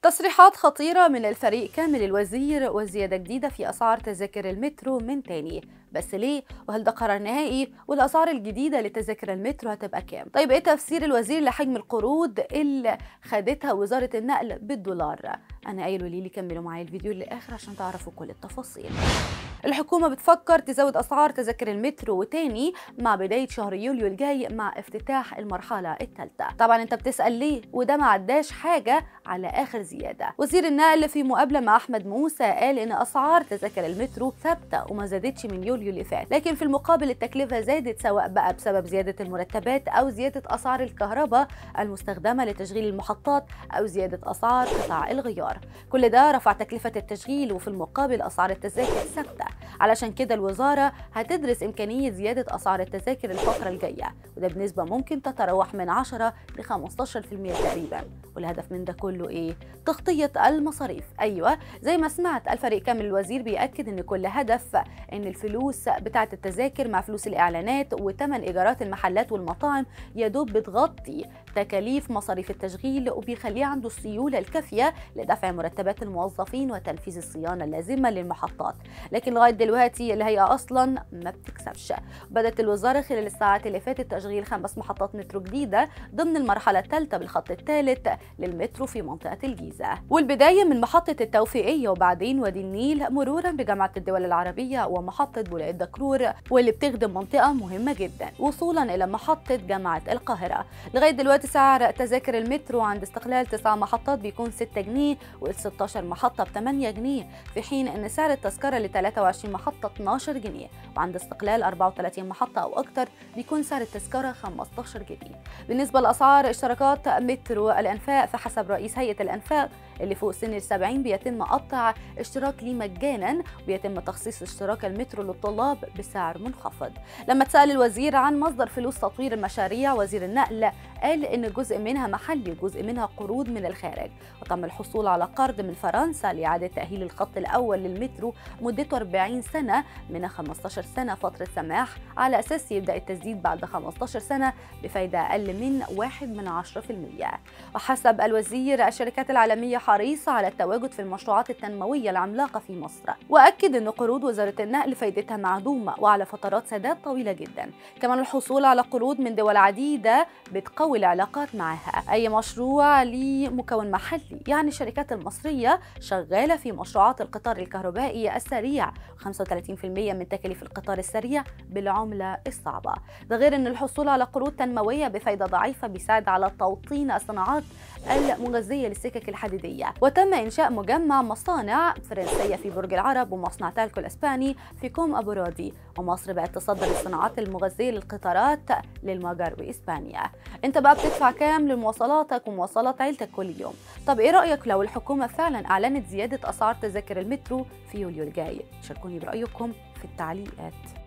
تصريحات خطيرة من الفريق كامل الوزير وزيادة جديدة في أسعار تذاكر المترو من تاني بس ليه وهل ده قرار نهائي والاسعار الجديده لتذاكر المترو هتبقى كام طيب ايه تفسير الوزير لحجم القروض اللي خدتها وزاره النقل بالدولار انا قايله ليه كملوا معايا الفيديو للاخر عشان تعرفوا كل التفاصيل الحكومة بتفكر تزود أسعار تذاكر المترو تاني مع بداية شهر يوليو الجاي مع افتتاح المرحلة الثالثة طبعا انت بتسأل ليه وده ما عداش حاجة على آخر زيادة وزير النقل في مقابلة مع أحمد موسى قال إن أسعار تذاكر المترو ثابتة وما زادتش من يوليو اللي فات لكن في المقابل التكلفة زادت سواء بقى بسبب زيادة المرتبات أو زيادة أسعار الكهرباء المستخدمة لتشغيل المحطات أو زيادة أسعار قطع الغيار كل ده رفع تكلفة التشغيل وفي المقابل أسعار التذاكر ثابتة علشان كده الوزارة هتدرس إمكانية زيادة أسعار التذاكر الفترة الجاية وده بنسبة ممكن تتراوح من 10 ل 15% تقريبا والهدف من ده كله إيه؟ تغطية المصاريف أيوة زي ما سمعت الفريق كامل الوزير بيأكد إن كل هدف إن الفلوس بتاعة التذاكر مع فلوس الإعلانات وثمن إيجارات المحلات والمطاعم يا دوب بتغطي تكاليف مصاريف التشغيل وبيخليه عنده السيولة الكافية لدفع مرتبات الموظفين وتنفيذ الصيانة اللازمة للمحطات لكن لغاية دلوقتي الهيئة أصلا ما بتكسبش بدأت الوزارة خلال الساعات اللي فاتت تشغيل خمس محطات مترو جديدة ضمن المرحلة الثالثة بالخط الثالث للمترو في منطقة الجيزة والبداية من محطة التوفيقية وبعدين وادي النيل مرورا بجامعة الدول العربية ومحطة بولاق الدكرور واللي بتخدم منطقة مهمة جدا وصولا إلى محطة جامعة القاهرة لغاية دلوقتي سعر تذاكر المترو عند استقلال تسع محطات بيكون 6 جنيه وال 16 محطة ب 8 جنيه في حين إن سعر التذكرة ل 23 محطة 12 جنيه وعند استقلال 34 محطة أو أكثر بيكون سعر التذكرة 15 جنيه بالنسبة لأسعار اشتراكات مترو الأنفاق فحسب رئيس هيئة الأنفاق اللي فوق سن ال 70 بيتم قطع اشتراك ليه مجانا ويتم تخصيص اشتراك المترو للطلاب بسعر منخفض لما اتسأل الوزير عن مصدر فلوس تطوير المشاريع وزير النقل قال ان جزء منها محلي وجزء منها قروض من الخارج وتم الحصول على قرض من فرنسا لإعادة تأهيل الخط الأول للمترو مدته 40 سنة من 15 سنة فترة سماح على أساس يبدأ التسديد بعد 15 سنة بفايدة أقل من 1 من 10% وحسب الوزير الشركات العالمية حريصة على التواجد في المشروعات التنموية العملاقة في مصر وأكد أن قروض وزارة النقل فايدتها معدومة وعلى فترات سداد طويلة جدا كمان الحصول على قروض من دول عديدة بتقوي العلاقات معها أي مشروع ليه مكون محلي يعني الشركات المصرية شغالة في مشروعات القطار الكهربائي السريع 35% من تكاليف القطار السريع بالعملة الصعبة ده غير أن الحصول على قروض تنموية بفايدة ضعيفة بيساعد على توطين الصناعات المغذية للسكك الحديدية وتم إنشاء مجمع مصانع فرنسية في برج العرب ومصنع تالكو الإسباني في كوم أبو رادي ومصر بقت تصدر الصناعات المغذية للقطارات للمجر وإسبانيا أنت بقى بتدفع كام لمواصلاتك ومواصلات عيلتك كل يوم طب إيه رأيك لو الحكومة فعلا أعلنت زيادة أسعار تذاكر المترو في يوليو الجاي شاركوني برأيكم في التعليقات